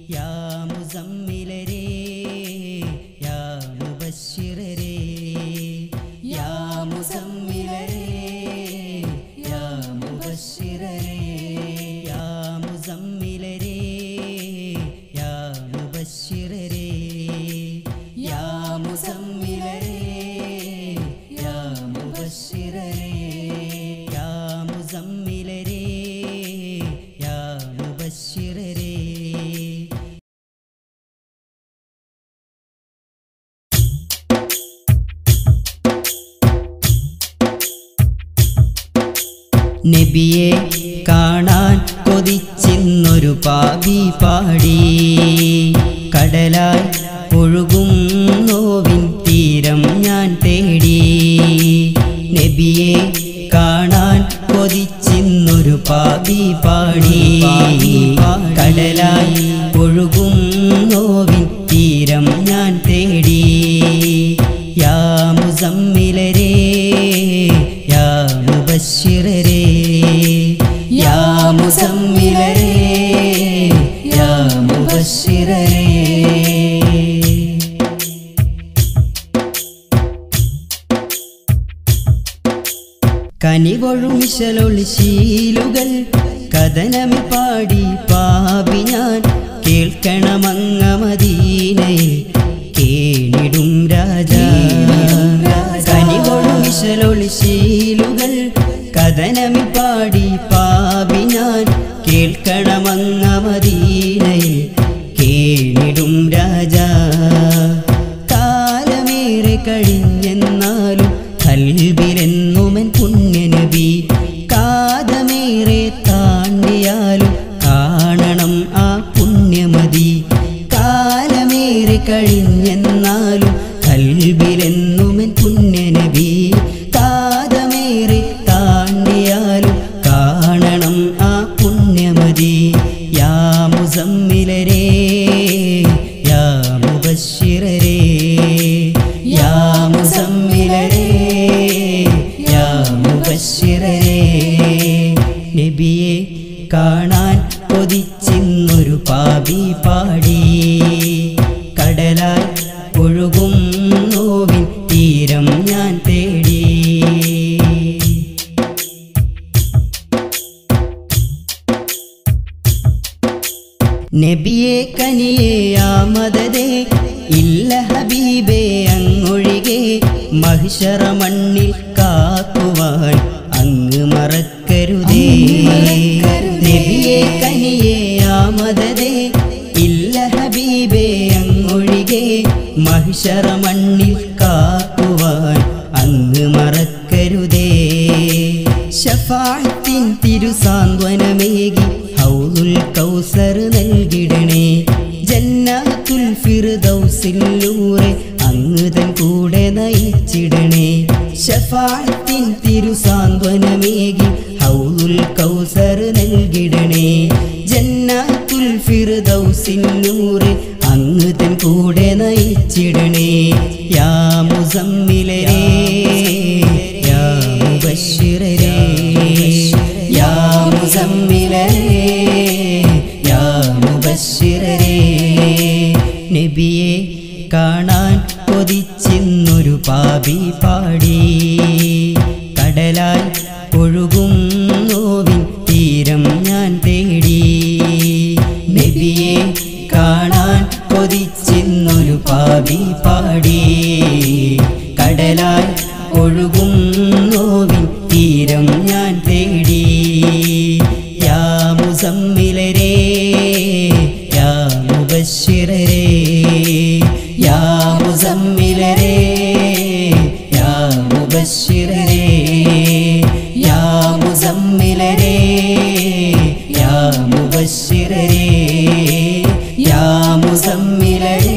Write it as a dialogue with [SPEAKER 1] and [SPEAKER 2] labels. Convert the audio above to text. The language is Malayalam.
[SPEAKER 1] യാ മുസമ്മിലരേ യാ മുബശ്ശിറരേ യാ മുസമ്മിലരേ യാ മുബശ്ശിറരേ യാ മുസമ്മിലരേ യാ മുബശ്ശിറരേ യാ മുസമ്മിലരേ യാ മുബശ്ശിറരേ യാ മുസമ്മിലരേ യാ മുബശ്ശിറരേ നബിയെ കാണാൻ കൊതിച്ചിന്നൊരു പാപി പാടി കടലായി ഒഴുകും നോവിൻ തീരം ഞാൻ തേടി നബിയെ കാണാൻ കൊതിച്ചിന്നൊരു പാപി പാടി കടലായി ഒഴുകും നോവിൻ തീരം ഞാൻ തേടി യാ മുസമ്മിലരേ യാ മുബശ്ശിറരേ യാ മുസമ്മിലരേ യാ മുബശ്ശിറരേ കനിവൊഴുമിശലൊളി ശീലുകൾ കഥനമി പാടി പാപി ഞാൻ കേൾക്കണമങ്ങ മദീനയിൽ കേണിടും രാജ കനിവൊഴുമിശലൊളി ശീലുകൾ കഥനമി പാടി പാപി ഞാൻ കേൾക്കണമങ്ങ മദീനയിൽ കേണിടും രാജ കാലമേറെ കഴിഞ്ഞെന്നാലും കൽബിലെന്നുമൻ പുണ്യനബി കാതമേറെ താണ്ടിയാലും കാണണം ആ പുണ്യമതി കാലമേറെ കഴിഞ്ഞെന്നാലും കൽബിലെന്നുമൻ പുണ്യനബി കാതമേറെ താണ്ടിയാലും കാണണം ആ പുണ്യമതി യാ മുസമ്മിലരേ യാ മുബശ്ശിറരേ യാ മുസമ്മിലരേ യാ മുബശ്ശിറരേ നബിയെ കാണാൻ കൊതിച്ചിന്നൊരു പാപി പാടി കടലായി ഒഴുകും നോവിൻ തീരം ഞാൻ തേടി നബിയെ കനിയെ ആമതതേ ഇല്ല ഹബീബേ അങ്ങൊഴികെ മഹിഷറ മണ്ണിൽ കാക്കുവാൻ അങ്ങ് മറക്കരുതേ നബിയെ കനിയെ ആമതതേ ഇല്ല ഹബീബേ അങ്ങൊഴികെ മഹിഷറ മണ്ണിൽ കാക്കുവാൻ അങ്ങ് മറക്കരുതേ ഷഫാത്തിൻ തിരുസാന്ത്വനമേകി ഹൗലുൽ കൗസർ നൽകിടണേ ജന്നാത്തുൽ ഫിർദൗസിലൂറെ അങ്ങ് തൻ കൂടെ നയിച്ചിടണേ ഷഫാത്തിൻ തിരുസാന്ത്വനമേകി ഹൗലുൽ കൗസർ നൽകിടണേ ജന്നാത്തുൽ ഫിർദൗസിലൂറെ അങ്ങ് തൻ കൂടെ നയിച്ചിടണേ യാ മുസമ്മിലരേ യാ മുബശ്ശിറരേ യാ മുസമ്മിലരേ യാ മുബശ്ശിറരേ നബിയെ കാണാൻ കൊതിച്ചിന്നൊരു പാപി പാടി കടലായി ഒഴുകും നോവിൻ തീരം ഞാൻ തേടി നബിയെ കാണാൻ കൊതിച്ചിന്നൊരു പാപി പാടി കടലായി ഒഴുകും നോവിൻ തീരം ഞാൻ തേടി യാ മുസമ്മിലരേ യാ മുബശ്ശിറരേ യാ മുസമ്മിലരേ യാ മുബശ്ശിറരേ യാ മുസമ്മിലരേ യാ മുബശ്ശിറരേ യാ മുസമ്മിലരേ